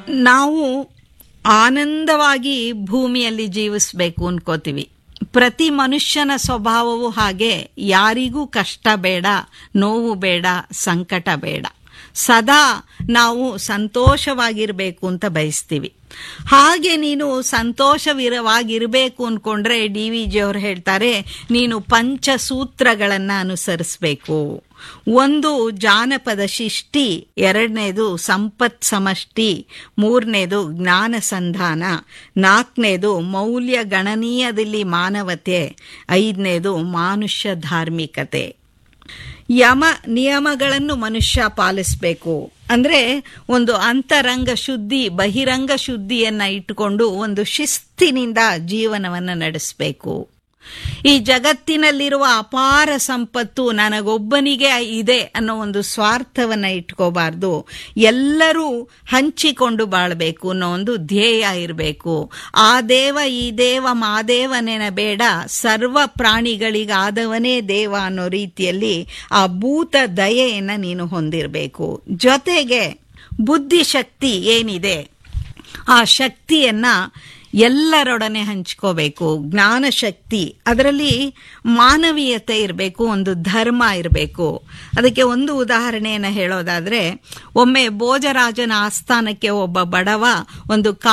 ನಾವು ಆನಂದವಾಗಿ ಭೂಮಿಯಲ್ಲಿ ಜೀವಿಸಬೇಕು ಅನ್ಕೋತೀವಿ ಪ್ರತಿ ಮನುಷ್ಯನ ಸ್ವಭಾವವು ಹಾಗೆ ಯಾರಿಗೂ ಕಷ್ಟ ಬೇಡ ನೋವು ಬೇಡ ಸಂಕಟ ಬೇಡ ಸದಾ ನಾವು ಸಂತೋಷವಾಗಿರಬೇಕು ಅಂತ ಬಯಸ್ತೀವಿ ಹಾಗೆ ನೀನು ಸಂತೋಷವಿರವಾಗಿರಬೇಕು ಅನ್ಕೊಂಡ್ರೆ ಡಿ ವಿ ಜಿ ಅವರು ಹೇಳ್ತಾರೆ ನೀನು ಪಂಚಸೂತ್ರಗಳನ್ನು ಅನುಸರಿಸಬೇಕು ಒಂದು ಜಾನಪದ ಶಿಷ್ಟಿ ಎರಡನೇದು ಸಂಪತ್ ಸಮಷ್ಟಿ ಮೂರನೇದು ಜ್ಞಾನ ಸಂಧಾನ ನಾಲ್ಕನೇದು ಮೌಲ್ಯ ಗಣನೀಯದಲ್ಲಿ ಮಾನವತೆ ಐದನೇದು ಮಾನುಷ್ಯ ಧಾರ್ಮಿಕತೆ ಯಮ ನಿಯಮಗಳನ್ನು ಮನುಷ್ಯ ಪಾಲಿಸಬೇಕು ಅಂದ್ರೆ ಒಂದು ಅಂತರಂಗ ಶುದ್ಧಿ ಬಹಿರಂಗ ಶುದ್ಧಿಯನ್ನ ಇಟ್ಟುಕೊಂಡು ಒಂದು ಶಿಸ್ತಿನಿಂದ ಜೀವನವನ್ನು ನಡೆಸಬೇಕು ಈ ಜಗತ್ತಿನಲ್ಲಿರುವ ಅಪಾರ ಸಂಪತ್ತು ನನಗೊಬ್ಬನಿಗೆ ಇದೆ ಅನ್ನೋ ಒಂದು ಸ್ವಾರ್ಥವನ್ನ ಇಟ್ಕೋಬಾರ್ದು ಎಲ್ಲರೂ ಹಂಚಿಕೊಂಡು ಬಾಳ್ಬೇಕು ಅನ್ನೋ ಒಂದು ಧ್ಯೇಯ ಇರಬೇಕು ಆ ದೇವ ಈ ದೇವ ಮಾದೇವನೇನ ಬೇಡ ಸರ್ವ ಪ್ರಾಣಿಗಳಿಗಾದವನೇ ದೇವ ಅನ್ನೋ ರೀತಿಯಲ್ಲಿ ಆ ಭೂತ ದಯೆಯನ್ನ ನೀನು ಹೊಂದಿರಬೇಕು ಜೊತೆಗೆ ಬುದ್ಧಿಶಕ್ತಿ ಏನಿದೆ ಆ ಶಕ್ತಿಯನ್ನ ಎಲ್ಲರೊಡನೆ ಹಂಚ್ಕೋಬೇಕು ಜ್ಞಾನ ಶಕ್ತಿ ಅದರಲ್ಲಿ ಮಾನವೀಯತೆ ಇರಬೇಕು ಒಂದು ಧರ್ಮ ಇರಬೇಕು ಅದಕ್ಕೆ ಒಂದು ಉದಾಹರಣೆಯನ್ನು ಹೇಳೋದಾದ್ರೆ ಒಮ್ಮೆ ಭೋಜರಾಜನ ಆಸ್ಥಾನಕ್ಕೆ ಒಬ್ಬ ಬಡವ ಒಂದು